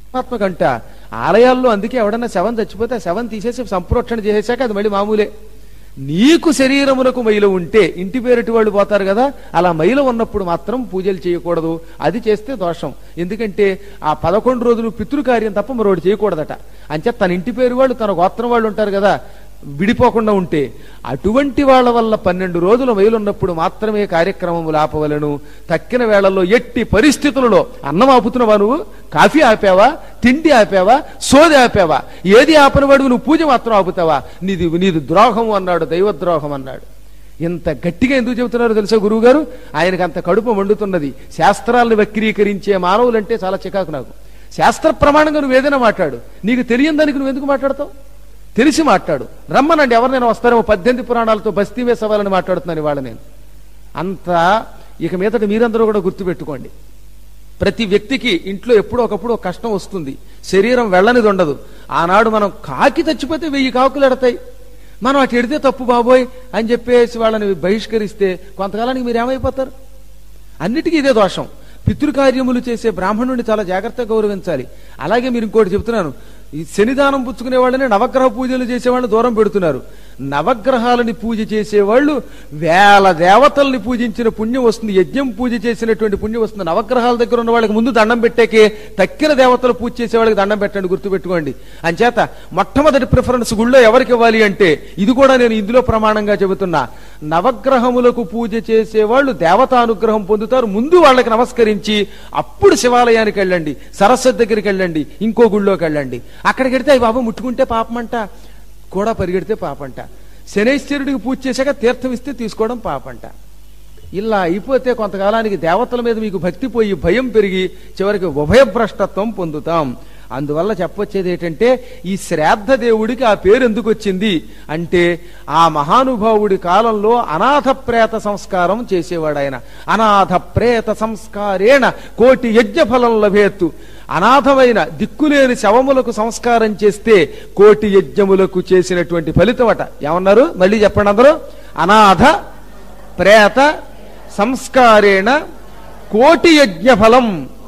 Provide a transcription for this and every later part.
ఆత్మకంట ఆలయాల్లో అందుకే ఎవడన్నా శవం చచ్చిపోతే ఆ శవం తీసేసి సంప్రోక్షణ చేసేసాక అది మళ్ళీ మామూలే నీకు శరీరమునకు మైల ఉంటే ఇంటి పేరటి వాళ్ళు పోతారు కదా అలా మైల ఉన్నప్పుడు మాత్రం పూజలు చేయకూడదు అది చేస్తే దోషం ఎందుకంటే ఆ పదకొండు రోజులు పితృకార్యం తప్ప మరొకటి చేయకూడదట అంచే తన ఇంటి పేరు వాళ్ళు తన గోత్రం వాళ్ళు ఉంటారు కదా విడిపోకుండా ఉంటే అటువంటి వాళ్ళ వల్ల పన్నెండు రోజుల మైలున్నప్పుడు మాత్రమే కార్యక్రమములు ఆపవలను తక్కిన వేళల్లో ఎట్టి పరిస్థితులలో అన్నం ఆపుతున్నావా నువ్వు కాఫీ ఆపావా తిండి ఆపావా సోది ఆపావా ఏది ఆపనివాడు నువ్వు పూజ మాత్రం ఆపుతావా నీది నీది ద్రోహం అన్నాడు దైవద్రోహం అన్నాడు ఇంత గట్టిగా ఎందుకు చెబుతున్నారో తెలుసా గురువు గారు ఆయనకు అంత కడుపు మండుతున్నది శాస్త్రాలను వక్రీకరించే మానవులంటే చాలా చికాకు నాకు శాస్త్ర ప్రమాణంగా నువ్వు ఏదైనా మాట్లాడు నీకు తెలియని దానికి నువ్వు ఎందుకు మాట్లాడతావు తెలిసి మాట్లాడు రమ్మనండి ఎవరినైనా వస్తారేమో పద్దెనిమిది పురాణాలతో బస్తీ వేసవాలని మాట్లాడుతున్నాను ఇవాళ నేను అంత ఇక మీదట మీరందరూ కూడా గుర్తుపెట్టుకోండి ప్రతి వ్యక్తికి ఇంట్లో ఎప్పుడో ఒకప్పుడు ఒక కష్టం వస్తుంది శరీరం వెళ్ళనిది ఉండదు ఆనాడు మనం కాకి చచ్చిపోతే వెయ్యి కాకులు ఎడతాయి మనం అటు ఎడితే తప్పు బాబోయ్ అని చెప్పేసి వాళ్ళని బహిష్కరిస్తే కొంతకాలానికి మీరు ఏమైపోతారు అన్నిటికీ ఇదే దోషం పితృకార్యములు చేసే బ్రాహ్మణుడిని చాలా జాగ్రత్తగా గౌరవించాలి అలాగే మీరు ఇంకోటి చెప్తున్నాను ఈ శనిదానం పుచ్చుకునే వాళ్ళని నవగ్రహ పూజలు చేసేవాళ్ళని దూరం పెడుతున్నారు నవగ్రహాలని పూజ చేసేవాళ్ళు వేల దేవతల్ని పూజించిన పుణ్యం వస్తుంది యజ్ఞం పూజ చేసినటువంటి పుణ్యం వస్తుంది నవగ్రహాల దగ్గర ఉన్న వాళ్ళకి ముందు దండం పెట్టేకే తక్కిన దేవతలు పూజ చేసే వాళ్ళకి దండం పెట్టండి గుర్తుపెట్టుకోండి అంచేత మొట్టమొదటి ప్రిఫరెన్స్ గుళ్ళో ఎవరికి ఇవ్వాలి అంటే ఇది కూడా నేను ఇందులో ప్రమాణంగా చెబుతున్నా నవగ్రహములకు పూజ చేసేవాళ్ళు దేవతానుగ్రహం పొందుతారు ముందు వాళ్ళకి నమస్కరించి అప్పుడు శివాలయానికి వెళ్ళండి సరస్వతి దగ్గరికి వెళ్ళండి ఇంకో గుళ్ళోకి వెళ్ళండి అక్కడికి వెడితే అయ్యి బాబు ముట్టుకుంటే పాపమంట కూడా పరిగెడితే పాపంట శనేశ్వరుడికి పూజ చేశాక తీర్థం ఇస్తే తీసుకోవడం పాపంట ఇలా అయిపోతే కొంతకాలానికి దేవతల మీద మీకు భక్తి పోయి భయం పెరిగి చివరికి ఉభయభ్రష్టత్వం పొందుతాం అందువల్ల చెప్పొచ్చేది ఏంటంటే ఈ శ్రాద్ధ దేవుడికి ఆ పేరు ఎందుకు వచ్చింది అంటే ఆ మహానుభావుడి కాలంలో అనాథ ప్రేత సంస్కారం చేసేవాడు ఆయన అనాథ ప్రేత సంస్కారేణ కోటి యజ్ఞ ఫలం లభేత్తు అనాథమైన దిక్కులేని శవములకు సంస్కారం చేస్తే కోటి యజ్ఞములకు చేసినటువంటి ఫలితం అట ఏమన్నారు మళ్ళీ చెప్పండి అందరూ అనాథ ప్రేత సంస్కారేణ కోటి యజ్ఞ ఫలం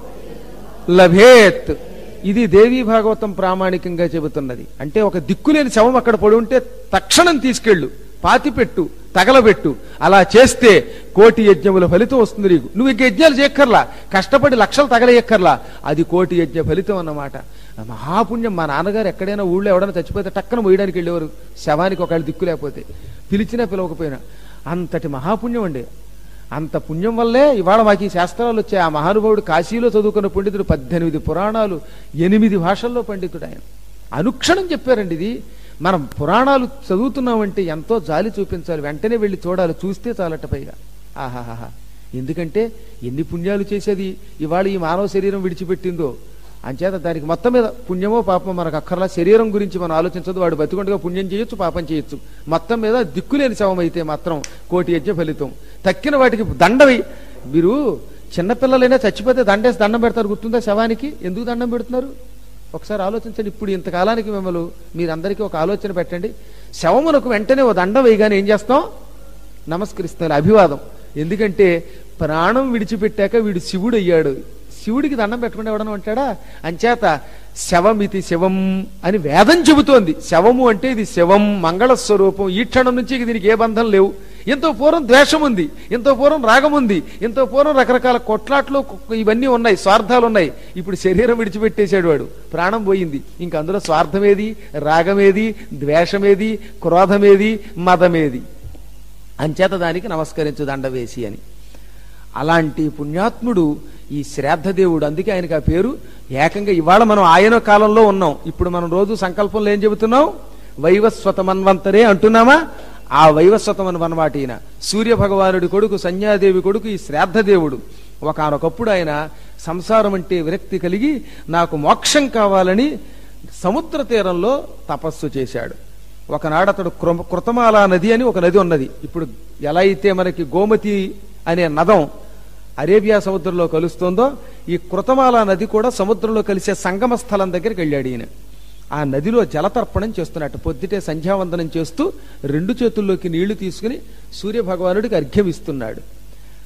లభేత్ ఇది దేవీ భాగవతం ప్రామాణికంగా చెబుతున్నది అంటే ఒక దిక్కులేని శవం అక్కడ పడి ఉంటే తక్షణం తీసుకెళ్ళు పాతిపెట్టు తగలబెట్టు అలా చేస్తే కోటి యజ్ఞముల ఫలితం వస్తుంది నీకు నువ్వు ఇంక యజ్ఞాలు చేయక్కర్లా కష్టపడి లక్షలు తగలయక్కర్లా అది కోటి యజ్ఞ ఫలితం అన్నమాట మహాపుణ్యం మా నాన్నగారు ఎక్కడైనా ఊళ్ళో ఎవడైనా చచ్చిపోతే టక్కన మొయ్యడానికి వెళ్ళేవారు శవానికి ఒకళ్ళు దిక్కు లేకపోతే పిలిచినా పిలవకపోయినా అంతటి మహాపుణ్యం అండి అంత పుణ్యం వల్లే ఇవాళ మాకు ఈ శాస్త్రాలు వచ్చాయి ఆ మహానుభావుడు కాశీలో చదువుకున్న పండితుడు పద్దెనిమిది పురాణాలు ఎనిమిది భాషల్లో పండితుడు ఆయన అనుక్షణం చెప్పారండి ఇది మనం పురాణాలు చదువుతున్నామంటే ఎంతో జాలి చూపించాలి వెంటనే వెళ్ళి చూడాలి చూస్తే చాలట పైగా ఆహాహా ఎందుకంటే ఎన్ని పుణ్యాలు చేసేది ఇవాళ ఈ మానవ శరీరం విడిచిపెట్టిందో అంచేత దానికి మొత్తం మీద పుణ్యమో పాపమో మనకు అక్కర్లా శరీరం గురించి మనం ఆలోచించదు వాడు బతికొండగా పుణ్యం చేయొచ్చు పాపం చేయొచ్చు మొత్తం మీద దిక్కులేని శవం అయితే మాత్రం కోటి యజ్ఞ ఫలితం తక్కిన వాటికి దండవి మీరు చిన్నపిల్లలైనా చచ్చిపోతే దండేసి దండం పెడతారు గుర్తుందా శవానికి ఎందుకు దండం పెడుతున్నారు ఒకసారి ఆలోచించండి ఇప్పుడు ఇంతకాలానికి మిమ్మల్ని మీరందరికీ ఒక ఆలోచన పెట్టండి శవమునకు వెంటనే ఓ దండం వేయగానే ఏం చేస్తాం నమస్కరిస్తారు అభివాదం ఎందుకంటే ప్రాణం విడిచిపెట్టాక వీడు శివుడు అయ్యాడు శివుడికి దండం పెట్టకుండా ఎవడన్నా ఉంటాడా అంచేత శవమితి శవం అని వేదం చెబుతోంది శవము అంటే ఇది శవం మంగళ స్వరూపం ఈ క్షణం నుంచి ఇక దీనికి ఏ బంధం లేవు ఎంతో పూర్వం ద్వేషం ఉంది ఎంతో పూర్వం రాగం ఉంది ఎంతో పూర్వం రకరకాల కొట్లాట్లు కు- ఇవన్నీ ఉన్నాయి స్వార్థాలు ఉన్నాయి ఇప్పుడు శరీరం విడిచిపెట్టేశాడు వాడు ప్రాణం పోయింది ఇంక అందులో స్వార్థమేది రాగమేది ద్వేషమేది క్రోధమేది మదమేది అంచేత దానికి నమస్కరించు దండ వేసి అని అలాంటి పుణ్యాత్ముడు ఈ శ్రాద్ధ దేవుడు అందుకే ఆయనకి ఆ పేరు ఏకంగా ఇవాళ మనం ఆయన కాలంలో ఉన్నాం ఇప్పుడు మనం రోజు సంకల్పంలో ఏం చెబుతున్నాం వైవస్వత మన్వంతరే అంటున్నామా ఆ వైవస్వతం అనమాట ఈయన సూర్య భగవానుడి కొడుకు సంధ్యాదేవి కొడుకు ఈ శ్రాద్ధ దేవుడు ఒకనొకప్పుడు ఆయన సంసారం అంటే విరక్తి కలిగి నాకు మోక్షం కావాలని సముద్ర తీరంలో తపస్సు చేశాడు ఒకనాడు అతడు కృ- కృతమాల నది అని ఒక నది ఉన్నది ఇప్పుడు ఎలా అయితే మనకి గోమతి అనే నదం అరేబియా సముద్రంలో కలుస్తుందో ఈ కృతమాల నది కూడా సముద్రంలో కలిసే సంగమ స్థలం దగ్గరికి వెళ్ళాడు ఈయన ఆ నదిలో జలతర్పణం చేస్తున్నట్టు పొద్దుటే సంధ్యావందనం చేస్తూ రెండు చేతుల్లోకి నీళ్లు తీసుకుని సూర్య భగవానుడికి అర్ఘ్యం ఇస్తున్నాడు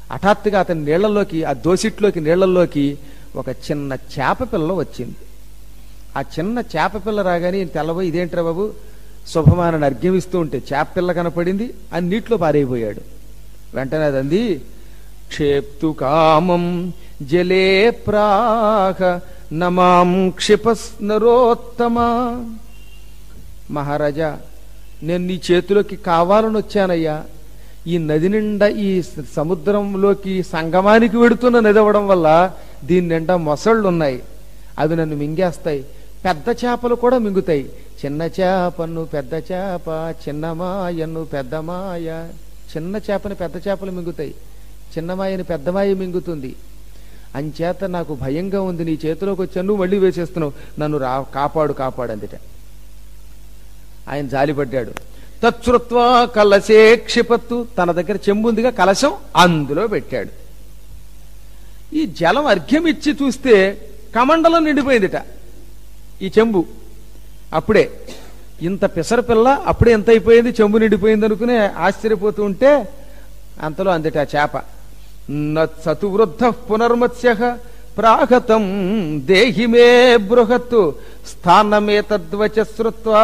హఠాత్తుగా అతని నీళ్లలోకి ఆ దోసిట్లోకి నీళ్లలోకి ఒక చిన్న చేప పిల్ల వచ్చింది ఆ చిన్న చేప పిల్ల రాగానే ఈయన తెల్లబోయి ఇదేంట్రా బాబు శుభమానని అర్ఘ్యమిస్తూ ఉంటే చేప పిల్ల కనపడింది అని నీటిలో పారైపోయాడు వెంటనే అది అంది క్షేప్తు కామం జలే ప్రాహ నమాం క్షిపస్నరోత్తమా మహారాజా నేను నీ చేతిలోకి కావాలని వచ్చానయ్యా ఈ నది నిండా ఈ స- సముద్రంలోకి సంగమానికి వెడుతున్న నది అవ్వడం వల్ల దీని నిండా మొసళ్ళు ఉన్నాయి అవి నన్ను మింగేస్తాయి పెద్ద చేపలు కూడా మింగుతాయి చిన్న చేపను పెద్ద చేప చిన్న మాయను పెద్ద మాయ చిన్న చేపని పెద్ద చేపలు మింగుతాయి చిన్న మాయని పెద్ద మాయ మింగుతుంది అంచేత నాకు భయంగా ఉంది నీ చేతిలోకి వచ్చాను నువ్వు మళ్ళీ వేసేస్తున్నావు నన్ను రా కాపాడు కాపాడు అందుట ఆయన జాలిపడ్డాడు తచ్చుత్వా కలసే క్షిపత్తు తన దగ్గర చెంబుందిగా కలశం అందులో పెట్టాడు ఈ జలం అర్ఘ్యం ఇచ్చి చూస్తే కమండలం నిండిపోయిందిట ఈ చెంబు అప్పుడే ఇంత పిసర పిల్ల అప్పుడే ఎంత అయిపోయింది చెంబు నిండిపోయింది అనుకునే ఆశ్చర్యపోతూ ఉంటే అంతలో అందిట ఆ చేప నత్సతు వృద్ధ పునర్మత్స్య ప్రాగతం దేహి మే బృహత్తు స్థానమే తద్వచ శ్రుత్వా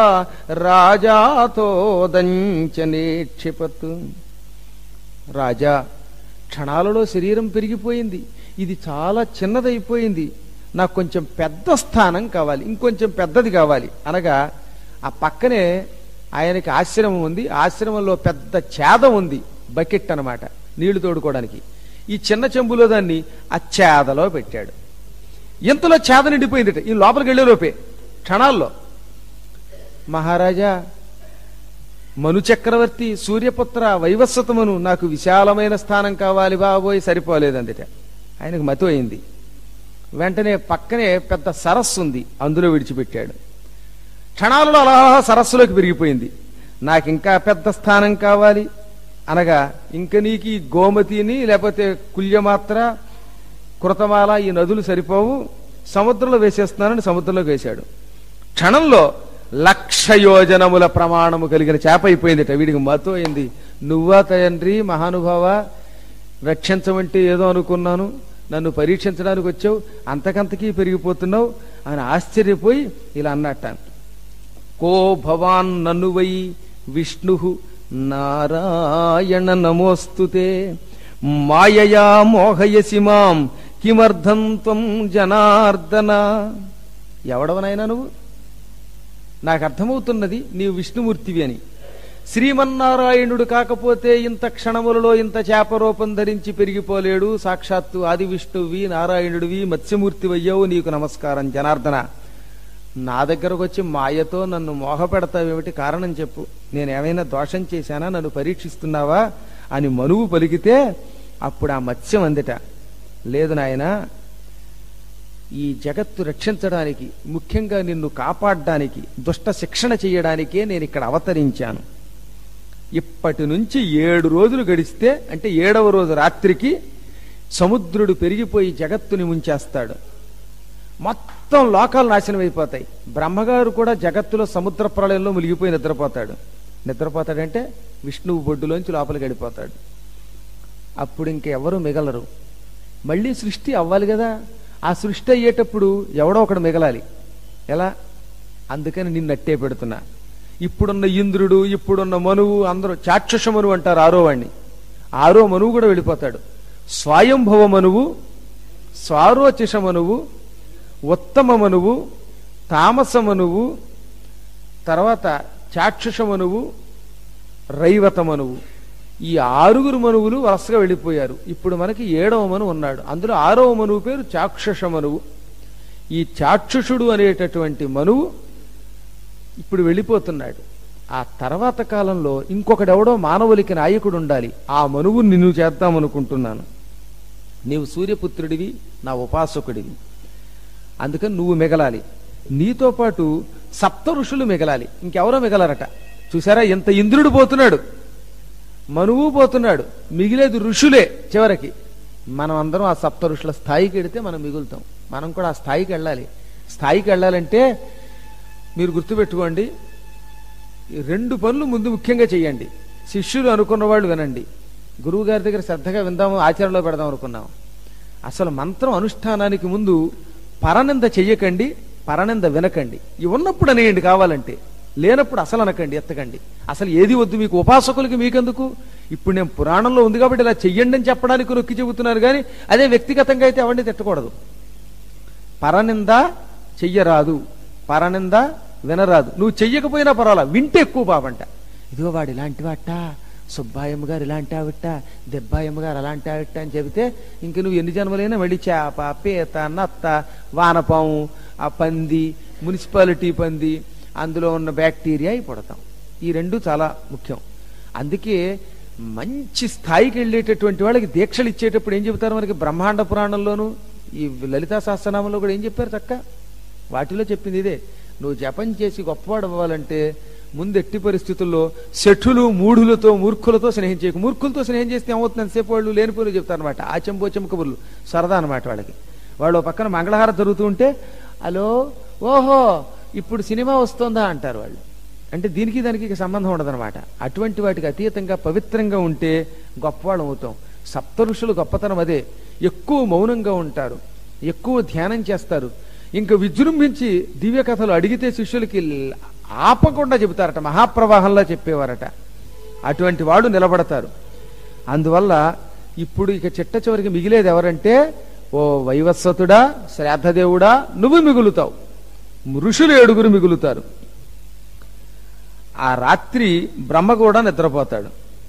రాజాతోదంచనే క్షిపత్ రాజా క్షణాలలో శరీరం పెరిగిపోయింది ఇది చాలా చిన్నదైపోయింది నాకు కొంచెం పెద్ద స్థానం కావాలి ఇంకొంచెం పెద్దది కావాలి అనగా ఆ పక్కనే ఆయనకి ఆశ్రమం ఉంది ఆశ్రమంలో పెద్ద చేద ఉంది బకెట్ అన్నమాట నీళ్లు తోడుకోవడానికి ఈ చిన్న చెంబులో దాన్ని ఆ చేదలో పెట్టాడు ఇంతలో చేద నిండిపోయింది ఈ లోపలికి వెళ్ళే లోపే క్షణాల్లో మహారాజా మను చక్రవర్తి సూర్యపుత్ర వైవస్వతమును నాకు విశాలమైన స్థానం కావాలి బాబోయ్ సరిపోలేదందిట ఆయనకు మతి అయింది వెంటనే పక్కనే పెద్ద సరస్సు ఉంది అందులో విడిచిపెట్టాడు క్షణాలలో అలా సరస్సులోకి పెరిగిపోయింది నాకు ఇంకా పెద్ద స్థానం కావాలి అనగా ఇంక నీకు ఈ గోమతిని లేకపోతే కుల్యమాత్ర కృతమాల ఈ నదులు సరిపోవు సముద్రంలో వేసేస్తున్నానని సముద్రంలోకి వేశాడు క్షణంలో లక్ష యోజనముల ప్రమాణము కలిగిన చేప అయిపోయిందిట వీడికి మతో అయింది నువ్వా తండ్రి మహానుభావ రక్షించమంటే ఏదో అనుకున్నాను నన్ను పరీక్షించడానికి వచ్చావు అంతకంతకీ పెరిగిపోతున్నావు అని ఆశ్చర్యపోయి ఇలా అన్నట్ట కో భవాన్ నన్ను వై విష్ణు నారాయణ నమోస్తుతే మాయయా మోహయసి మాం కిమర్థం త్వం జనార్దన ఎవడవనైనా నువ్వు నాకు అర్థమవుతున్నది నీవు విష్ణుమూర్తివి అని శ్రీమన్నారాయణుడు కాకపోతే ఇంత క్షణములలో ఇంత చేపరూపం ధరించి పెరిగిపోలేడు సాక్షాత్తు ఆది విష్ణువి నారాయణుడివి మత్స్యమూర్తివయ్యావు నీకు నమస్కారం జనార్దన నా దగ్గరకు వచ్చి మాయతో నన్ను మోహపెడతావేమిటి కారణం చెప్పు నేనేమైనా దోషం చేశానా నన్ను పరీక్షిస్తున్నావా అని మనువు పలికితే అప్పుడు ఆ మత్స్యం అందట లేదు నాయనా ఈ జగత్తు రక్షించడానికి ముఖ్యంగా నిన్ను కాపాడడానికి దుష్ట శిక్షణ చేయడానికే నేను ఇక్కడ అవతరించాను ఇప్పటి నుంచి ఏడు రోజులు గడిస్తే అంటే ఏడవ రోజు రాత్రికి సముద్రుడు పెరిగిపోయి జగత్తుని ముంచేస్తాడు మొత్తం లోకాలు నాశనం అయిపోతాయి బ్రహ్మగారు కూడా జగత్తులో సముద్ర ప్రళయంలో మునిగిపోయి నిద్రపోతాడు నిద్రపోతాడంటే విష్ణువు బొడ్డులోంచి లోపలికి గడిపోతాడు అప్పుడు ఇంకెవరు మిగలరు మళ్ళీ సృష్టి అవ్వాలి కదా ఆ సృష్టి అయ్యేటప్పుడు ఎవడో ఒకడు మిగలాలి ఎలా అందుకని నిన్ను అట్టే పెడుతున్నా ఇప్పుడున్న ఇంద్రుడు ఇప్పుడున్న మనువు అందరూ చాక్షుష మనువు అంటారు ఆరో వాణ్ణి ఆరో మనువు కూడా వెళ్ళిపోతాడు స్వయంభవ మనువు స్వారోచిష మనువు ఉత్తమ మనువు తామస మనువు తర్వాత చాక్షుష మనువు రైవత మనువు ఈ ఆరుగురు మనువులు వరుసగా వెళ్ళిపోయారు ఇప్పుడు మనకి ఏడవ మనువు ఉన్నాడు అందులో ఆరవ మనువు పేరు చాక్షుష మనువు ఈ చాక్షుషుడు అనేటటువంటి మనువు ఇప్పుడు వెళ్ళిపోతున్నాడు ఆ తర్వాత కాలంలో ఇంకొకడెవడో మానవులకి నాయకుడు ఉండాలి ఆ మనువు నిన్ను చేద్దామనుకుంటున్నాను నీవు సూర్యపుత్రుడివి నా ఉపాసకుడివి అందుకని నువ్వు మిగలాలి నీతో పాటు సప్త ఋషులు మిగలాలి ఇంకెవరో మిగలరట చూసారా ఎంత ఇంద్రుడు పోతున్నాడు మనువు పోతున్నాడు మిగిలేది ఋషులే చివరికి మనం అందరం ఆ సప్త ఋషుల స్థాయికి వెడితే మనం మిగులుతాం మనం కూడా ఆ స్థాయికి వెళ్ళాలి స్థాయికి వెళ్ళాలంటే మీరు గుర్తుపెట్టుకోండి ఈ రెండు పనులు ముందు ముఖ్యంగా చేయండి శిష్యులు అనుకున్న వాళ్ళు వినండి గురువు గారి దగ్గర శ్రద్ధగా విందాము ఆచరణలో పెడదాం అనుకున్నాం అసలు మంత్రం అనుష్ఠానానికి ముందు పరనింద చెయ్యకండి పరనింద వినకండి ఇవి ఉన్నప్పుడు అనేయండి కావాలంటే లేనప్పుడు అసలు అనకండి ఎత్తకండి అసలు ఏది వద్దు మీకు ఉపాసకులకి మీకెందుకు ఇప్పుడు నేను పురాణంలో ఉంది కాబట్టి ఇలా చెయ్యండి అని చెప్పడానికి నొక్కి చెబుతున్నారు కానీ అదే వ్యక్తిగతంగా అయితే అవన్నీ తిట్టకూడదు పరనింద చెయ్యరాదు పరనింద వినరాదు నువ్వు చెయ్యకపోయినా పర్వాలా వింటే ఎక్కువ బాబంట ఇదిగో వాడు ఇలాంటి వాట సుబ్బాయమ్మ గారు ఇలాంటి ఆవిట దెబ్బాయమ్మ గారు అలాంటి ఆవిట అని చెబితే ఇంక నువ్వు ఎన్ని జన్మలైనా మళ్ళీ చేప పీత నత్త వానపాము ఆ పంది మున్సిపాలిటీ పంది అందులో ఉన్న బ్యాక్టీరియా అయి పుడతాం ఈ రెండు చాలా ముఖ్యం అందుకే మంచి స్థాయికి వెళ్ళేటటువంటి వాళ్ళకి దీక్షలు ఇచ్చేటప్పుడు ఏం చెబుతారు మనకి బ్రహ్మాండ పురాణంలోను ఈ లలితా సహస్రనామంలో కూడా ఏం చెప్పారు చక్క వాటిలో చెప్పింది ఇదే నువ్వు జపం చేసి గొప్పవాడు అవ్వాలంటే ముందు ఎట్టి పరిస్థితుల్లో శఠులు మూఢులతో మూర్ఖులతో స్నేహం చేయకు మూర్ఖులతో స్నేహం చేస్తే ఏమవుతుంది అంతసేపు వాళ్ళు లేనిపోయి చెప్తారు అనమాట ఆచంపోచం కబుర్లు సరదా అనమాట వాళ్ళకి వాళ్ళు ఓ పక్కన మంగళహారం జరుగుతూ ఉంటే హలో ఓహో ఇప్పుడు సినిమా వస్తుందా అంటారు వాళ్ళు అంటే దీనికి దానికి ఇక సంబంధం ఉండదన్నమాట అటువంటి వాటికి అతీతంగా పవిత్రంగా ఉంటే గొప్పవాళ్ళం అవుతాం సప్త ఋషులు గొప్పతనం అదే ఎక్కువ మౌనంగా ఉంటారు ఎక్కువ ధ్యానం చేస్తారు ఇంకా విజృంభించి దివ్య కథలు అడిగితే శిష్యులకి ఆపకుండా చెబుతారట మహాప్రవాహంలో చెప్పేవారట అటువంటి వాడు నిలబడతారు అందువల్ల ఇప్పుడు ఇక చిట్ట చివరికి మిగిలేది ఎవరంటే ఓ వైవస్వతుడా శ్రాద్ధదేవుడా నువ్వు మిగులుతావు ఋషులు ఏడుగురు మిగులుతారు ఆ రాత్రి బ్రహ్మ కూడా నిద్రపోతాడు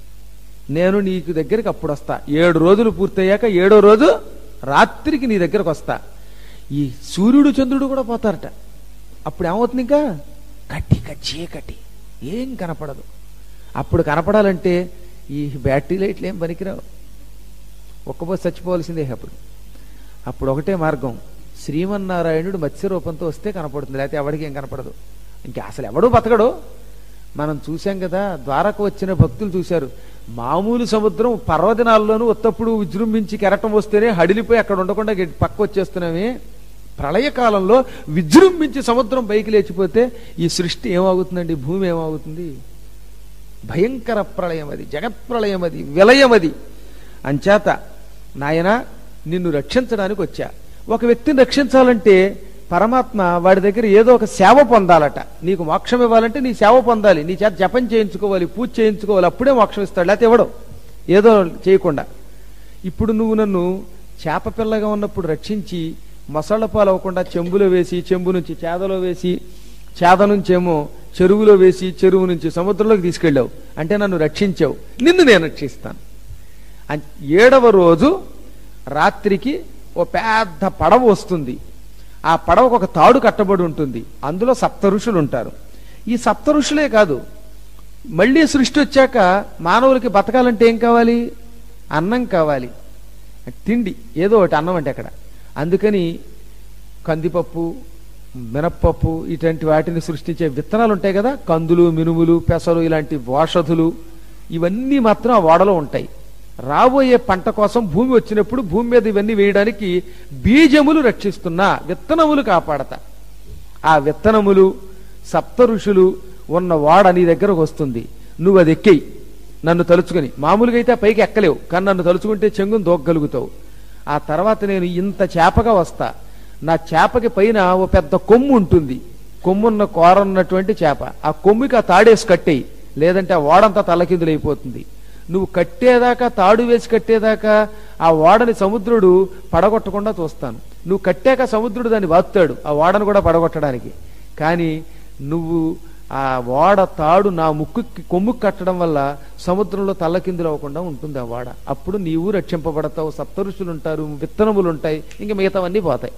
నేను నీకు దగ్గరికి అప్పుడు వస్తా ఏడు రోజులు పూర్తయ్యాక ఏడో రోజు రాత్రికి నీ దగ్గరకు వస్తా ఈ సూర్యుడు చంద్రుడు కూడా పోతారట అప్పుడు ఏమవుతుంది ఇంకా కట్టిక చీకటి ఏం కనపడదు అప్పుడు కనపడాలంటే ఈ బ్యాటరీ లైట్లు ఏం పనికిరావు ఒక్కపోతే చచ్చిపోవాల్సిందే అప్పుడు అప్పుడు ఒకటే మార్గం శ్రీమన్నారాయణుడు మత్స్య రూపంతో వస్తే కనపడుతుంది లేకపోతే ఎవడికి ఏం కనపడదు ఇంకా అసలు ఎవడూ బతకడు మనం చూసాం కదా ద్వారకు వచ్చిన భక్తులు చూశారు మామూలు సముద్రం పర్వదినాల్లోనూ ఉత్తప్పుడు విజృంభించి కెరటం వస్తేనే హడిలిపోయి అక్కడ ఉండకుండా గెట్- పక్క వచ్చేస్తున్నామే ప్రళయకాలంలో విజృంభించి సముద్రం పైకి లేచిపోతే ఈ సృష్టి ఏమవుతుందండి భూమి ఏమవుతుంది భయంకర ప్రళయం అది జగత్ప్రళయం అది విలయం అది అంచేత నాయన నిన్ను రక్షించడానికి వచ్చా ఒక వ్యక్తిని రక్షించాలంటే పరమాత్మ వాడి దగ్గర ఏదో ఒక సేవ పొందాలట నీకు మోక్షం ఇవ్వాలంటే నీ సేవ పొందాలి నీ చేత జపం చేయించుకోవాలి పూజ చేయించుకోవాలి అప్పుడే మోక్షం ఇస్తాడు లేకపోతే ఇవ్వడం ఏదో చేయకుండా ఇప్పుడు నువ్వు నన్ను చేప పిల్లగా ఉన్నప్పుడు రక్షించి మొసళ్ళ పాలు అవ్వకుండా చెంబులో వేసి చెంబు నుంచి చేదలో వేసి చేద నుంచేమో చెరువులో వేసి చెరువు నుంచి సముద్రంలోకి తీసుకెళ్ళావు అంటే నన్ను రక్షించావు నిన్ను నేను రక్షిస్తాను అన్- ఏడవ రోజు రాత్రికి ఓ పెద్ద పడవ వస్తుంది ఆ పడవకు ఒక తాడు కట్టబడి ఉంటుంది అందులో సప్త ఋషులు ఉంటారు ఈ సప్త ఋషులే కాదు మళ్ళీ సృష్టి వచ్చాక మానవులకి బతకాలంటే ఏం కావాలి అన్నం కావాలి తిండి ఏదో ఒకటి అన్నం అంటే అక్కడ అందుకని కందిపప్పు మినప్పప్పు ఇటువంటి వాటిని సృష్టించే విత్తనాలు ఉంటాయి కదా కందులు మినుములు పెసలు ఇలాంటి ఓషధులు ఇవన్నీ మాత్రం ఆ ఓడలో ఉంటాయి రాబోయే పంట కోసం భూమి వచ్చినప్పుడు భూమి మీద ఇవన్నీ వేయడానికి బీజములు రక్షిస్తున్నా విత్తనములు కాపాడతా ఆ విత్తనములు సప్త ఋషులు ఉన్న వాడ నీ దగ్గరకు వస్తుంది నువ్వు అది ఎక్కేయి నన్ను తలుచుకుని మామూలుగా అయితే ఆ పైకి ఎక్కలేవు కానీ నన్ను తలుచుకుంటే చెంగును దోగ్గలుగుతావు ఆ తర్వాత నేను ఇంత చేపగా వస్తా నా చేపకి పైన ఓ పెద్ద కొమ్ము ఉంటుంది కొమ్మున్న కూర ఉన్నటువంటి చేప ఆ కొమ్ముకి ఆ తాడేసి కట్టేయి లేదంటే ఆ ఓడంతా తలకిందులైపోతుంది నువ్వు కట్టేదాకా తాడు వేసి కట్టేదాకా ఆ ఓడని సముద్రుడు పడగొట్టకుండా చూస్తాను నువ్వు కట్టాక సముద్రుడు దాన్ని వాత్తాడు ఆ ఓడను కూడా పడగొట్టడానికి కానీ నువ్వు ఆ ఓడ తాడు నా ముక్కుకి కొమ్ముకి కట్టడం వల్ల సముద్రంలో తల్లకిందులు అవ్వకుండా ఉంటుంది ఆ ఓడ అప్పుడు నీవు రక్షింపబడతావు సప్తఋషులు ఉంటారు విత్తనములు ఉంటాయి ఇంక మిగతావన్నీ పోతాయి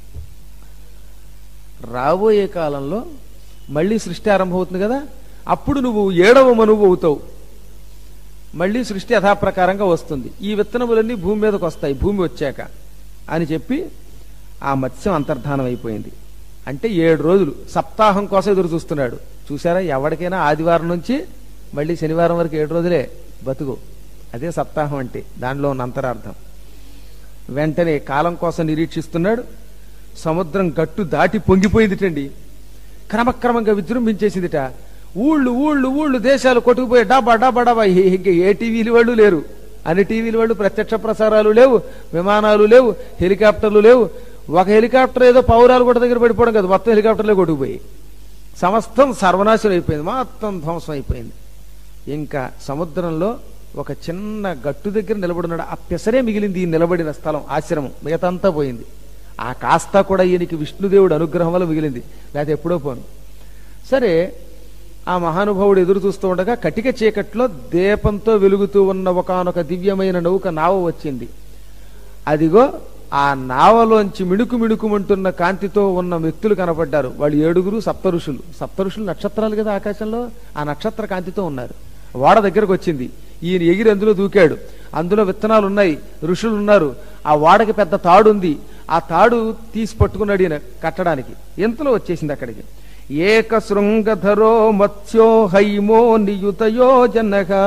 రాబోయే కాలంలో మళ్ళీ సృష్టి ఆరంభమవుతుంది కదా అప్పుడు నువ్వు ఏడవ మనువు అవుతావు మళ్ళీ సృష్టి యథాప్రకారంగా వస్తుంది ఈ విత్తనములన్నీ భూమి మీదకి వస్తాయి భూమి వచ్చాక అని చెప్పి ఆ మత్స్యం అంతర్ధానం అయిపోయింది అంటే ఏడు రోజులు సప్తాహం కోసం ఎదురు చూస్తున్నాడు చూసారా ఎవరికైనా ఆదివారం నుంచి మళ్ళీ శనివారం వరకు ఏడు రోజులే బతుకు అదే సప్తాహం అంటే దానిలో ఉన్న అంతరార్థం వెంటనే కాలం కోసం నిరీక్షిస్తున్నాడు సముద్రం గట్టు దాటి పొంగిపోయిందిటండి క్రమక్రమంగా విజృంభించేసిందిట ఊళ్ళు ఊళ్ళు ఊళ్ళు దేశాలు కొట్టుకుపోయి డాబా డాబా డాబా ఇ- ఇంక ఏ టీవీలు వాళ్ళు లేరు అన్ని టీవీల వాళ్ళు ప్రత్యక్ష ప్రసారాలు లేవు విమానాలు లేవు హెలికాప్టర్లు లేవు ఒక హెలికాప్టర్ ఏదో పౌరాలు కూడా దగ్గర పడిపోవడం కదా మొత్తం హెలికాప్టర్లే కొట్టుకుపోయి సమస్తం సర్వనాశనం అయిపోయింది మొత్తం ధ్వంసం అయిపోయింది ఇంకా సముద్రంలో ఒక చిన్న గట్టు దగ్గర నిలబడినాడు ఆ పెసరే మిగిలింది ఈ నిలబడిన స్థలం ఆశ్రమం మిగతా అంతా పోయింది ఆ కాస్త కూడా ఈయనకి విష్ణుదేవుడు అనుగ్రహం వల్ల మిగిలింది లేకపోతే ఎప్పుడో పోను సరే ఆ మహానుభావుడు ఎదురు చూస్తూ ఉండగా కటిక చీకట్లో దీపంతో వెలుగుతూ ఉన్న ఒకనొక దివ్యమైన నౌక నావ వచ్చింది అదిగో ఆ నావలోంచి మిణుకు మిణుకుమంటున్న కాంతితో ఉన్న వ్యక్తులు కనపడ్డారు వాళ్ళు ఏడుగురు సప్త ఋషులు సప్త ఋషులు నక్షత్రాలు కదా ఆకాశంలో ఆ నక్షత్ర కాంతితో ఉన్నారు వాడ దగ్గరకు వచ్చింది ఈయన ఎగిరి అందులో దూకాడు అందులో విత్తనాలు ఉన్నాయి ఋషులు ఉన్నారు ఆ వాడకి పెద్ద తాడు ఉంది ఆ తాడు తీసి పట్టుకున్నాడు ఈయన కట్టడానికి ఎంతలో వచ్చేసింది అక్కడికి ఏక శృంగధరో మత్స్యో హైమో నియుతయో జనగా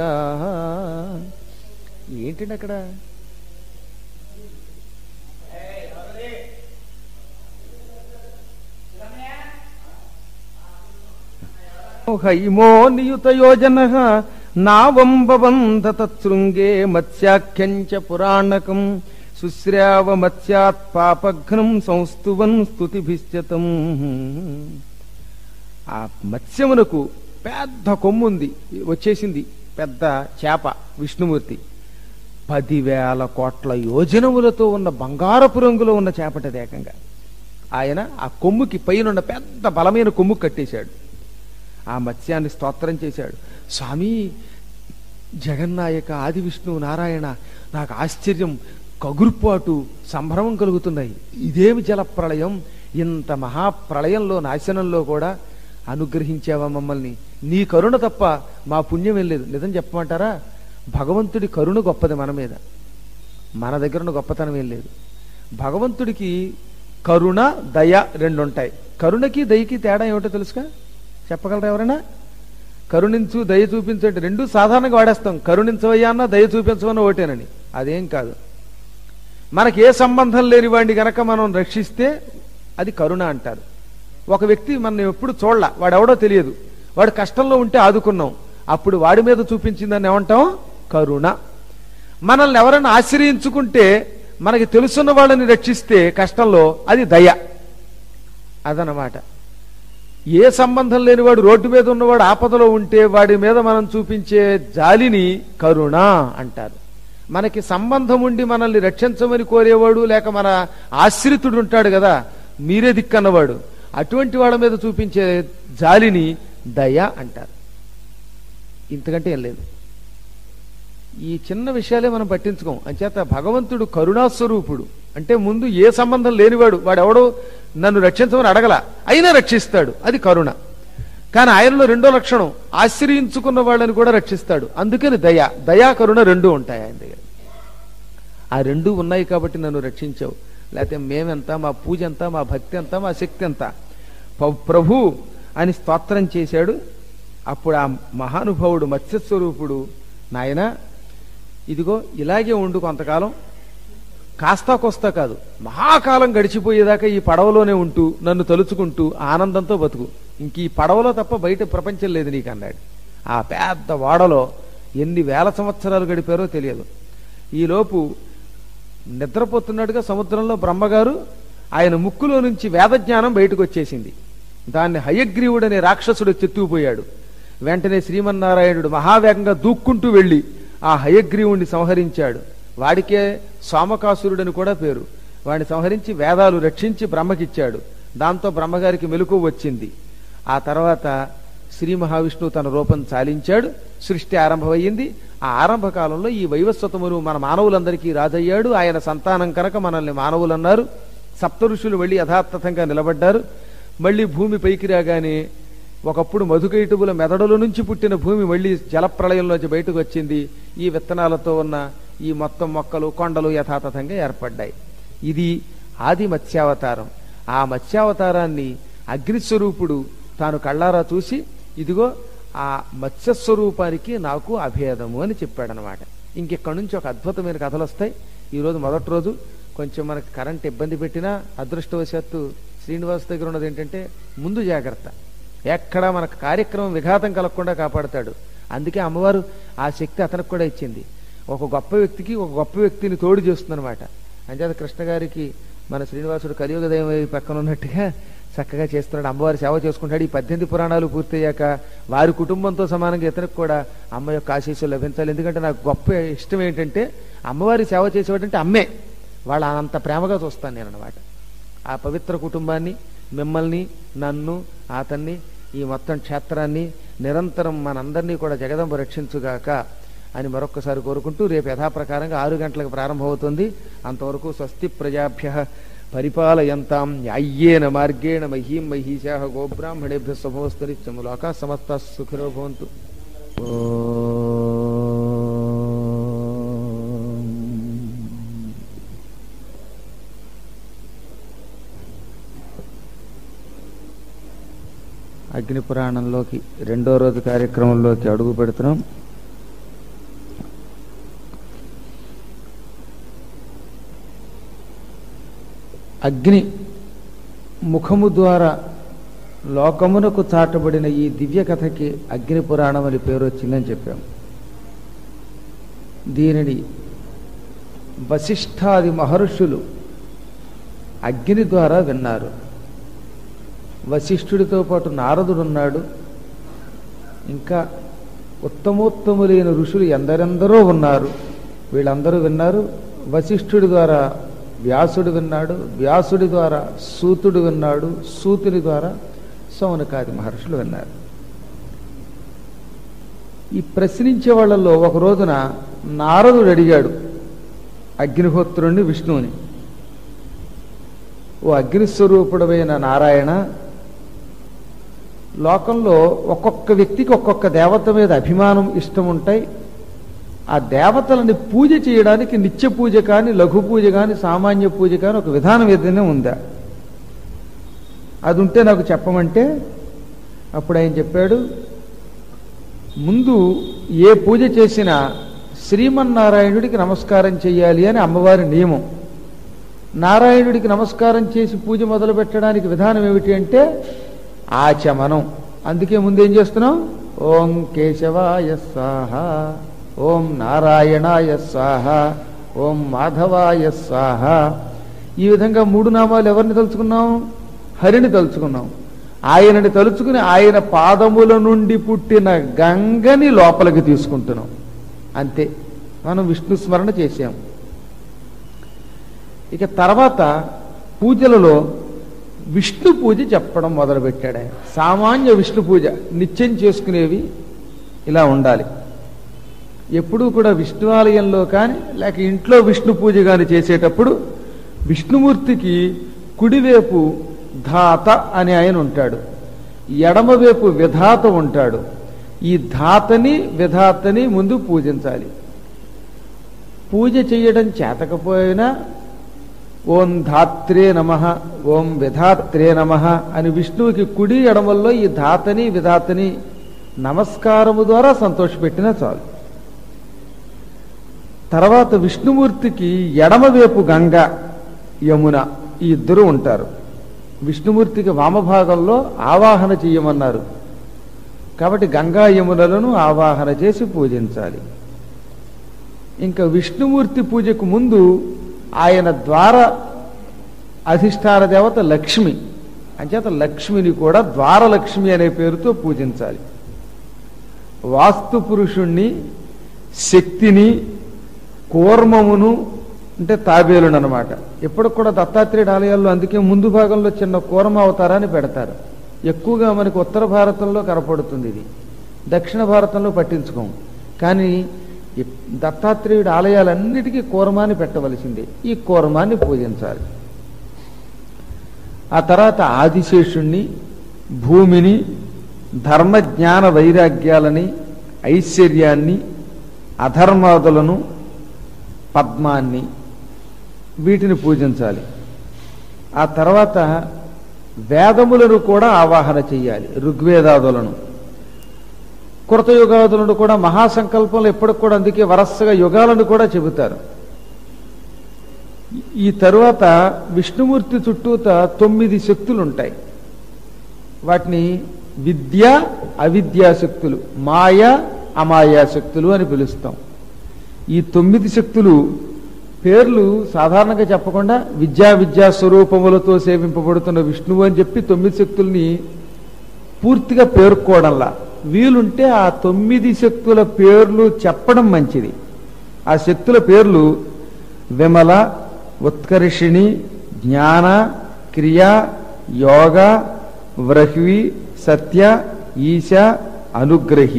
ఏంటండి అక్కడ హైమో నియుత యోజన నావంబవంద తృంగే మత్స్యాఖ్యంచ పురాణకం సుశ్రావ మత్స్యాత్ పాపఘ్నం సంస్తువన్ స్తుతిభిశ్చతం ఆ మత్స్యమునకు పెద్ద కొమ్ముంది వచ్చేసింది పెద్ద చేప విష్ణుమూర్తి పదివేల కోట్ల యోజనములతో ఉన్న బంగారపు రంగులో ఉన్న చేపటది ఏకంగా ఆయన ఆ కొమ్ముకి పైనున్న పెద్ద బలమైన కొమ్ము కట్టేశాడు ఆ మత్స్యాన్ని స్తోత్రం చేశాడు స్వామి జగన్నాయక ఆది విష్ణువు నారాయణ నాకు ఆశ్చర్యం కగుర్పాటు సంభ్రమం కలుగుతున్నాయి ఇదేమి జల ప్రళయం ఇంత మహాప్రళయంలో నాశనంలో కూడా అనుగ్రహించావా మమ్మల్ని నీ కరుణ తప్ప మా పుణ్యం ఏం లేదు నిజం చెప్పమంటారా భగవంతుడి కరుణ గొప్పది మన మీద మన దగ్గర ఉన్న గొప్పతనం ఏం లేదు భగవంతుడికి కరుణ దయ రెండు ఉంటాయి కరుణకి దయకి తేడా ఏమిటో తెలుసుగా చెప్పగలరా ఎవరైనా కరుణించు దయ చూపించు అంటే రెండు సాధారణంగా వాడేస్తాం కరుణించవయ్యా అన్న దయ చూపించమన్న ఒకటేనని అదేం కాదు మనకి ఏ సంబంధం లేని వాడిని గనక మనం రక్షిస్తే అది కరుణ అంటారు ఒక వ్యక్తి మనం ఎప్పుడు చూడలా వాడెవడో తెలియదు వాడు కష్టంలో ఉంటే ఆదుకున్నాం అప్పుడు వాడి మీద చూపించిందని ఏమంటాం కరుణ మనల్ని ఎవరైనా ఆశ్రయించుకుంటే మనకి తెలుసున్న వాళ్ళని రక్షిస్తే కష్టంలో అది దయ అదనమాట ఏ సంబంధం లేనివాడు రోడ్డు మీద ఉన్నవాడు ఆపదలో ఉంటే వాడి మీద మనం చూపించే జాలిని కరుణ అంటారు మనకి సంబంధం ఉండి మనల్ని రక్షించమని కోరేవాడు లేక మన ఆశ్రితుడు ఉంటాడు కదా మీరే దిక్కన్నవాడు అటువంటి వాళ్ళ మీద చూపించే జాలిని దయ అంటారు ఇంతకంటే ఏం లేదు ఈ చిన్న విషయాలే మనం పట్టించుకోం అంచేత భగవంతుడు కరుణాస్వరూపుడు అంటే ముందు ఏ సంబంధం లేనివాడు వాడెవడో నన్ను రక్షించమని అడగల అయినా రక్షిస్తాడు అది కరుణ కానీ ఆయనలో రెండో లక్షణం ఆశ్రయించుకున్న వాళ్ళని కూడా రక్షిస్తాడు అందుకని దయ దయా కరుణ రెండూ ఉంటాయి ఆయన దగ్గర ఆ రెండూ ఉన్నాయి కాబట్టి నన్ను రక్షించావు లేకపోతే మేమెంత మా పూజ ఎంత మా భక్తి ఎంత మా శక్తి ఎంత ప- ప్రభు అని స్తోత్రం చేశాడు అప్పుడు ఆ మహానుభావుడు మత్స్యస్వరూపుడు నాయన ఇదిగో ఇలాగే ఉండు కొంతకాలం కాస్తా కొస్తా కాదు మహాకాలం గడిచిపోయేదాకా ఈ పడవలోనే ఉంటూ నన్ను తలుచుకుంటూ ఆనందంతో బతుకు ఇంక ఈ పడవలో తప్ప బయట ప్రపంచం లేదు నీకు అన్నాడు ఆ పెద్ద వాడలో ఎన్ని వేల సంవత్సరాలు గడిపారో తెలియదు ఈలోపు నిద్రపోతున్నట్టుగా సముద్రంలో బ్రహ్మగారు ఆయన ముక్కులో నుంచి వేదజ్ఞానం బయటకు వచ్చేసింది దాన్ని హయగ్రీవుడు అనే రాక్షసుడు చెత్తుకుపోయాడు వెంటనే శ్రీమన్నారాయణుడు మహావేగంగా దూక్కుంటూ వెళ్లి ఆ హయగ్రీవుణ్ణి సంహరించాడు వాడికే సోమకాసురుడని కూడా పేరు వాడిని సంహరించి వేదాలు రక్షించి బ్రహ్మకిచ్చాడు దాంతో బ్రహ్మగారికి మెలకు వచ్చింది ఆ తర్వాత శ్రీ మహావిష్ణువు తన రూపం చాలించాడు సృష్టి ఆరంభమయ్యింది ఆ ఆరంభ కాలంలో ఈ వైవస్వతమును మన మానవులందరికీ రాజయ్యాడు ఆయన సంతానం కనుక మనల్ని మానవులు అన్నారు సప్త ఋషులు మళ్ళీ యథాతథంగా నిలబడ్డారు మళ్ళీ భూమి పైకి రాగానే ఒకప్పుడు మధుకైటువుల మెదడుల నుంచి పుట్టిన భూమి మళ్ళీ జలప్రళయంలోంచి బయటకు వచ్చింది ఈ విత్తనాలతో ఉన్న ఈ మొత్తం మొక్కలు కొండలు యథాతథంగా ఏర్పడ్డాయి ఇది ఆది మత్స్యావతారం ఆ మత్స్యావతారాన్ని అగ్నిస్వరూపుడు తాను కళ్ళారా చూసి ఇదిగో ఆ మత్స్యస్వరూపానికి నాకు అభేదము అని చెప్పాడనమాట ఇంకెక్కడి నుంచి ఒక అద్భుతమైన కథలు వస్తాయి ఈరోజు మొదటి రోజు కొంచెం మనకి కరెంట్ ఇబ్బంది పెట్టినా అదృష్టవశాత్తు శ్రీనివాస్ దగ్గర ఉన్నది ఏంటంటే ముందు జాగ్రత్త ఎక్కడా మనకు కార్యక్రమం విఘాతం కలగకుండా కాపాడతాడు అందుకే అమ్మవారు ఆ శక్తి అతనికి కూడా ఇచ్చింది ఒక గొప్ప వ్యక్తికి ఒక గొప్ప వ్యక్తిని తోడు చేస్తుందన్నమాట అంచేత కృష్ణ గారికి మన శ్రీనివాసుడు కలియుగ దైవం పక్కన ఉన్నట్టుగా చక్కగా చేస్తున్నాడు అమ్మవారి సేవ చేసుకుంటాడు ఈ పద్దెనిమిది పురాణాలు పూర్తయ్యాక వారి కుటుంబంతో సమానంగా ఇతనికి కూడా అమ్మ యొక్క ఆశీస్సులు లభించాలి ఎందుకంటే నాకు గొప్ప ఇష్టం ఏంటంటే అమ్మవారి సేవ చేసేవాడంటే అమ్మే వాళ్ళ అంత ప్రేమగా చూస్తాను నేను అనమాట ఆ పవిత్ర కుటుంబాన్ని మిమ్మల్ని నన్ను అతన్ని ఈ మొత్తం క్షేత్రాన్ని నిరంతరం మనందరినీ కూడా జగదంబ రక్షించుగాక అని మరొక్కసారి కోరుకుంటూ రేపు యథాప్రకారంగా ఆరు గంటలకు ప్రారంభమవుతుంది అంతవరకు స్వస్తి ప్రజాభ్య పరిపాలయంతాం న్యాయ్యేన మార్గేణ మహీం మహీశా గోబ్రాహ్మణేభ్య శుభవస్తు నిత్యము లోకా సమస్త సుఖినో భవంతు అగ్ని పురాణంలోకి రెండో రోజు కార్యక్రమంలోకి అడుగు పెడుతున్నాం అగ్ని ముఖము ద్వారా లోకమునకు చాటబడిన ఈ దివ్య కథకి అగ్ని పురాణం అని పేరు వచ్చిందని చెప్పాం దీనిని వశిష్ఠాది మహర్షులు అగ్ని ద్వారా విన్నారు వశిష్ఠుడితో పాటు నారదుడున్నాడు ఇంకా ఉత్తమోత్తములైన ఋషులు ఎందరెందరో ఉన్నారు వీళ్ళందరూ విన్నారు వశిష్ఠుడి ద్వారా వ్యాసుడు విన్నాడు వ్యాసుడి ద్వారా సూతుడు విన్నాడు సూతుని ద్వారా సౌనకాది మహర్షులు విన్నారు ఈ ప్రశ్నించే వాళ్ళల్లో ఒక రోజున నారదుడు అడిగాడు అగ్నిహోత్రుణ్ణి విష్ణువుని ఓ అగ్నిస్వరూపుడమైన నారాయణ లోకంలో ఒక్కొక్క వ్యక్తికి ఒక్కొక్క దేవత మీద అభిమానం ఇష్టం ఉంటాయి ఆ దేవతలని పూజ చేయడానికి నిత్య పూజ కానీ లఘు పూజ కానీ సామాన్య పూజ కానీ ఒక విధానం ఏదైనా ఉందా అది ఉంటే నాకు చెప్పమంటే అప్పుడు ఆయన చెప్పాడు ముందు ఏ పూజ చేసినా శ్రీమన్నారాయణుడికి నమస్కారం చెయ్యాలి అని అమ్మవారి నియమం నారాయణుడికి నమస్కారం చేసి పూజ మొదలు పెట్టడానికి విధానం ఏమిటి అంటే ఆచమనం అందుకే ముందేం చేస్తున్నాం ఓం కేశవాయ స్వాహ ఓం నారాయణాయ స్వాహ ఓం మాధవాయ స్వాహ ఈ విధంగా మూడు నామాలు ఎవరిని తలుచుకున్నాం హరిని తలుచుకున్నాం ఆయనని తలుచుకుని ఆయన పాదముల నుండి పుట్టిన గంగని లోపలికి తీసుకుంటున్నాం అంతే మనం విష్ణు స్మరణ చేశాం ఇక తర్వాత పూజలలో విష్ణు పూజ చెప్పడం మొదలుపెట్టాడు ఆయన సామాన్య విష్ణు పూజ నిత్యం చేసుకునేవి ఇలా ఉండాలి ఎప్పుడూ కూడా విష్ణు ఆలయంలో కానీ లేక ఇంట్లో విష్ణు పూజ కానీ చేసేటప్పుడు విష్ణుమూర్తికి కుడివైపు ధాత అని ఆయన ఉంటాడు ఎడమవైపు విధాత ఉంటాడు ఈ ధాతని విధాతని ముందు పూజించాలి పూజ చేయడం చేతకపోయినా ఓం ధాత్రే నమ ఓం విధాత్రే నమ అని విష్ణువుకి కుడి ఎడమల్లో ఈ ధాతని విధాతని నమస్కారము ద్వారా సంతోషపెట్టినా చాలు తర్వాత విష్ణుమూర్తికి ఎడమవైపు గంగ యమున ఈ ఇద్దరు ఉంటారు విష్ణుమూర్తికి వామభాగంలో ఆవాహన చెయ్యమన్నారు కాబట్టి గంగా యమునలను ఆవాహన చేసి పూజించాలి ఇంకా విష్ణుమూర్తి పూజకు ముందు ఆయన ద్వార అధిష్టాన దేవత లక్ష్మి అంచేత లక్ష్మిని కూడా ద్వారలక్ష్మి అనే పేరుతో పూజించాలి వాస్తు పురుషుణ్ణి శక్తిని కూర్మమును అంటే తాబేలును అనమాట ఎప్పటికి కూడా దత్తాత్రేయుడు ఆలయాల్లో అందుకే ముందు భాగంలో చిన్న కూర్మ అవతారాన్ని పెడతారు ఎక్కువగా మనకు ఉత్తర భారతంలో కనపడుతుంది ఇది దక్షిణ భారతంలో పట్టించుకోం కానీ ఈ దత్తాత్రేయుడు ఆలయాలన్నిటికీ కూర్మాన్ని పెట్టవలసిందే ఈ కూర్మాన్ని పూజించాలి ఆ తర్వాత ఆదిశేషుణ్ణి భూమిని ధర్మ జ్ఞాన వైరాగ్యాలని ఐశ్వర్యాన్ని అధర్మాదులను పద్మాన్ని వీటిని పూజించాలి ఆ తర్వాత వేదములను కూడా ఆవాహన చెయ్యాలి ఋగ్వేదాదులను కృత యుగాదులను కూడా మహాసంకల్పంలో ఎప్పటికి కూడా అందుకే వరసగా యుగాలను కూడా చెబుతారు ఈ తరువాత విష్ణుమూర్తి చుట్టూత తొమ్మిది శక్తులు ఉంటాయి వాటిని విద్య అవిద్యా శక్తులు మాయ అమాయా శక్తులు అని పిలుస్తాం ఈ తొమ్మిది శక్తులు పేర్లు సాధారణంగా చెప్పకుండా విద్యా విద్యా స్వరూపములతో సేవింపబడుతున్న విష్ణువు అని చెప్పి తొమ్మిది శక్తుల్ని పూర్తిగా పేర్కోవడంలా వీలుంటే ఆ తొమ్మిది శక్తుల పేర్లు చెప్పడం మంచిది ఆ శక్తుల పేర్లు విమల ఉత్కర్షిణి జ్ఞాన క్రియ యోగ వ్రహ్వి సత్య ఈశ అనుగ్రహి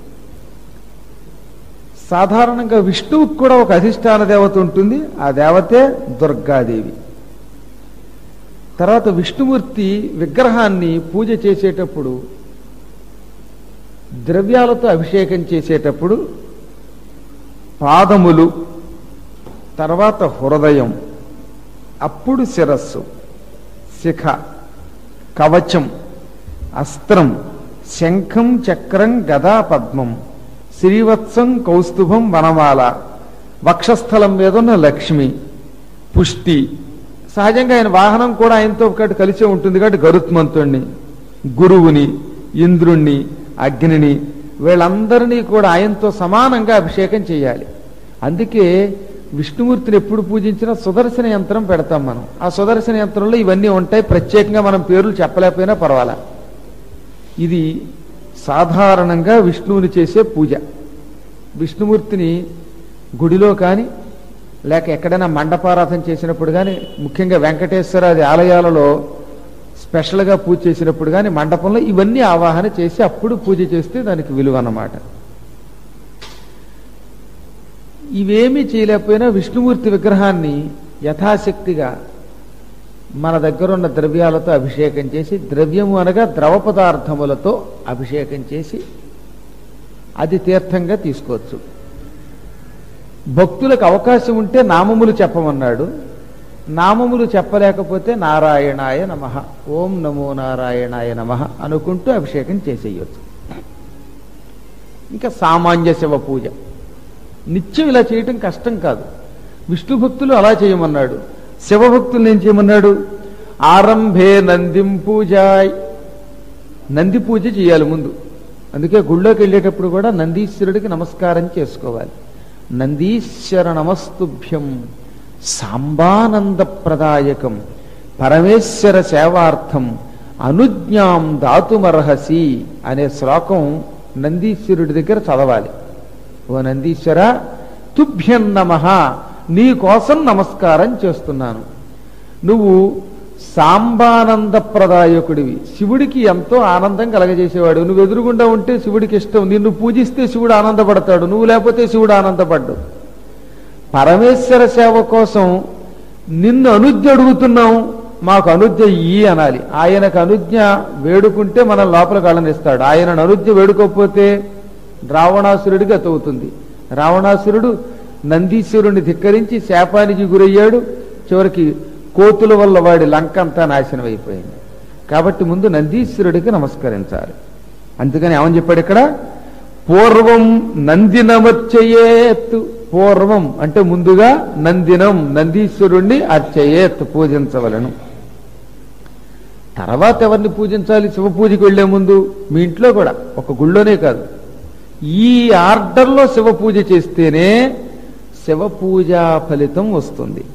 సాధారణంగా విష్ణువుకు కూడా ఒక అధిష్టాన దేవత ఉంటుంది ఆ దేవతే దుర్గాదేవి తర్వాత విష్ణుమూర్తి విగ్రహాన్ని పూజ చేసేటప్పుడు ద్రవ్యాలతో అభిషేకం చేసేటప్పుడు పాదములు తర్వాత హృదయం అప్పుడు శిరస్సు శిఖ కవచం అస్త్రం శంఖం చక్రం గదా పద్మం శ్రీవత్సం కౌస్తుభం వనమాల వక్షస్థలం మీద ఉన్న లక్ష్మి పుష్టి సహజంగా ఆయన వాహనం కూడా ఆయనతో ఒకటి కలిసే ఉంటుంది కాబట్టి గరుత్మంతుణ్ణి గురువుని ఇంద్రుణ్ణి అగ్నిని వీళ్ళందరినీ కూడా ఆయనతో సమానంగా అభిషేకం చేయాలి అందుకే విష్ణుమూర్తిని ఎప్పుడు పూజించినా సుదర్శన యంత్రం పెడతాం మనం ఆ సుదర్శన యంత్రంలో ఇవన్నీ ఉంటాయి ప్రత్యేకంగా మనం పేర్లు చెప్పలేకపోయినా పర్వాలా ఇది సాధారణంగా విష్ణువుని చేసే పూజ విష్ణుమూర్తిని గుడిలో కానీ లేక ఎక్కడైనా మండపారాధన చేసినప్పుడు కానీ ముఖ్యంగా వెంకటేశ్వరాది ఆలయాలలో స్పెషల్గా పూజ చేసినప్పుడు కానీ మండపంలో ఇవన్నీ ఆవాహన చేసి అప్పుడు పూజ చేస్తే దానికి విలువ అన్నమాట ఇవేమీ చేయలేకపోయినా విష్ణుమూర్తి విగ్రహాన్ని యథాశక్తిగా మన దగ్గర ఉన్న ద్రవ్యాలతో అభిషేకం చేసి ద్రవ్యము అనగా ద్రవ పదార్థములతో అభిషేకం చేసి అది తీర్థంగా తీసుకోవచ్చు భక్తులకు అవకాశం ఉంటే నామములు చెప్పమన్నాడు నామములు చెప్పలేకపోతే నారాయణాయ నమ ఓం నమో నారాయణాయ నమ అనుకుంటూ అభిషేకం చేసేయచ్చు ఇంకా సామాన్య శివ పూజ నిత్యం ఇలా చేయటం కష్టం కాదు విష్ణు భక్తులు అలా చేయమన్నాడు శివభక్తులు ఏం చేయమన్నాడు ఆరంభే నందిం పూజాయ్ నంది పూజ చేయాలి ముందు అందుకే గుళ్ళోకి వెళ్ళేటప్పుడు కూడా నందీశ్వరుడికి నమస్కారం చేసుకోవాలి నందీశ్వర నమస్తుభ్యం సాంబానంద ప్రదాయకం పరమేశ్వర సేవార్థం అనుజ్ఞాం దాతుమర్హసి అనే శ్లోకం నందీశ్వరుడి దగ్గర చదవాలి ఓ నందీశ్వర తుభ్యం నమ నీ కోసం నమస్కారం చేస్తున్నాను నువ్వు సాంబానంద ప్రదాయకుడివి శివుడికి ఎంతో ఆనందం కలగజేసేవాడు నువ్వు ఎదురుగుండా ఉంటే శివుడికి ఇష్టం నిన్ను పూజిస్తే శివుడు ఆనందపడతాడు నువ్వు లేకపోతే శివుడు ఆనందపడ్డు పరమేశ్వర సేవ కోసం నిన్ను అనుజ్ఞ అడుగుతున్నాం మాకు అనుజ్ఞ ఇయ్యి అనాలి ఆయనకు అనుజ్ఞ వేడుకుంటే మనం లోపలికి వెళ్ళనిస్తాడు ఆయనను అనుజ్ఞ వేడుకోకపోతే రావణాసురుడికి అతవుతుంది రావణాసురుడు నందీశ్వరుణ్ణి ధిక్కరించి శాపానికి గురయ్యాడు చివరికి కోతుల వల్ల వాడి లంక అంతా నాశనం అయిపోయింది కాబట్టి ముందు నందీశ్వరుడికి నమస్కరించాలి అందుకని ఏమని చెప్పాడు ఇక్కడ పూర్వం నందినమర్చయేత్ పూర్వం అంటే ముందుగా నందినం నందీశ్వరుణ్ణి అర్చయేత్ పూజించవలను తర్వాత ఎవరిని పూజించాలి శివ పూజకి వెళ్లే ముందు మీ ఇంట్లో కూడా ఒక గుళ్ళోనే కాదు ఈ ఆర్డర్లో శివ పూజ చేస్తేనే శివ పూజా ఫలితం వస్తుంది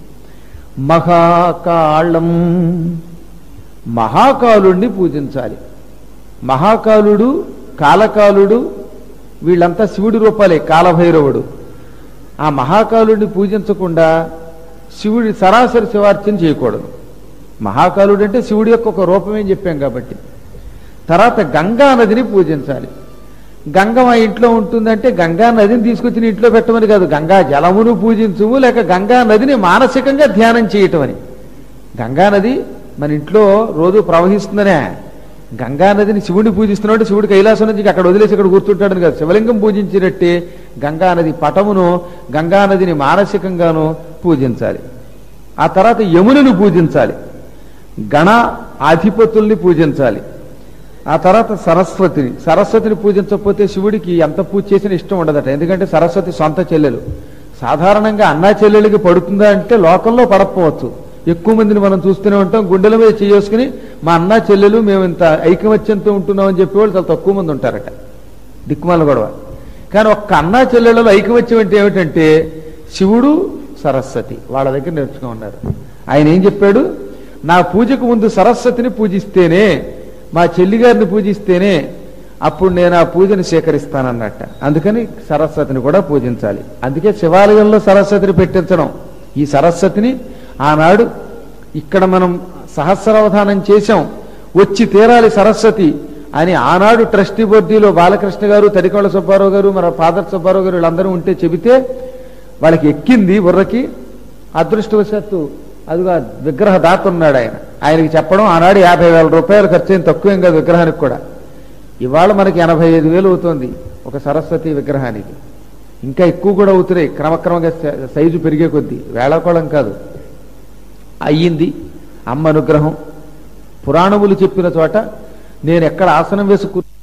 మహాకాళం మహాకాలుణ్ణి పూజించాలి మహాకాలుడు కాలకాలుడు వీళ్ళంతా శివుడి రూపాలే కాలభైరవుడు ఆ మహాకాలుడిని పూజించకుండా శివుడి సరాసరి శివార్చన చేయకూడదు మహాకాలుడు అంటే శివుడి యొక్క ఒక రూపమేం చెప్పాం కాబట్టి తర్వాత గంగా నదిని పూజించాలి గంగ మా ఇంట్లో ఉంటుందంటే గంగా నదిని తీసుకొచ్చి నీ ఇంట్లో పెట్టమని కాదు గంగా జలమును పూజించుము లేక గంగా నదిని మానసికంగా ధ్యానం చేయటం అని గంగా నది మన ఇంట్లో రోజు ప్రవహిస్తుందనే గంగా నదిని శివుడిని పూజిస్తున్నాడు శివుడు కైలాసం నుంచి అక్కడ వదిలేసి ఇక్కడ కూర్చుంటాడని కాదు శివలింగం పూజించినట్టే గంగా నది పటమును గంగా నదిని మానసికంగాను పూజించాలి ఆ తర్వాత యమునను పూజించాలి గణ ఆధిపతుల్ని పూజించాలి ఆ తర్వాత సరస్వతిని సరస్వతిని పూజించకపోతే శివుడికి ఎంత పూజ చేసినా ఇష్టం ఉండదట ఎందుకంటే సరస్వతి సొంత చెల్లెలు సాధారణంగా అన్నా చెల్లెలకి పడుతుందా అంటే లోకంలో పడకపోవచ్చు ఎక్కువ మందిని మనం చూస్తూనే ఉంటాం గుండెల మీద చేసుకుని మా అన్న చెల్లెలు మేము ఇంత ఐకమత్యంతో ఉంటున్నామని చెప్పేవాళ్ళు చాలా తక్కువ మంది ఉంటారట దిక్కుమాల గొడవ కానీ ఒక్క అన్నా చెల్లెలలో ఐకమత్యం అంటే ఏమిటంటే శివుడు సరస్వతి వాళ్ళ దగ్గర నేర్చుకోమన్నారు ఆయన ఏం చెప్పాడు నా పూజకు ముందు సరస్వతిని పూజిస్తేనే మా చెల్లిగారిని పూజిస్తేనే అప్పుడు నేను ఆ పూజను స్వీకరిస్తానన్నట్ట అందుకని సరస్వతిని కూడా పూజించాలి అందుకే శివాలయంలో సరస్వతిని పెట్టించడం ఈ సరస్వతిని ఆనాడు ఇక్కడ మనం సహస్రావధానం చేశాం వచ్చి తీరాలి సరస్వతి అని ఆనాడు ట్రస్టీ బోర్డీలో బాలకృష్ణ గారు తడికొండ సుబ్బారావు గారు మన ఫాదర్ సుబ్బారావు గారు వీళ్ళందరూ ఉంటే చెబితే వాళ్ళకి ఎక్కింది బుర్రకి అదృష్టవశాత్తు అదిగా విగ్రహ దాత ఉన్నాడు ఆయన ఆయనకి చెప్పడం ఆనాడు యాభై వేల రూపాయలు ఖర్చు అయిన తక్కువేం కాదు విగ్రహానికి కూడా ఇవాళ మనకి ఎనభై ఐదు వేలు అవుతుంది ఒక సరస్వతి విగ్రహానికి ఇంకా ఎక్కువ కూడా అవుతున్నాయి క్రమక్రమంగా సై- సైజు పెరిగే కొద్దీ వేళకోళం కాదు అయ్యింది అమ్మ అనుగ్రహం పురాణములు చెప్పిన చోట నేను ఎక్కడ ఆసనం వేసి కూర్చో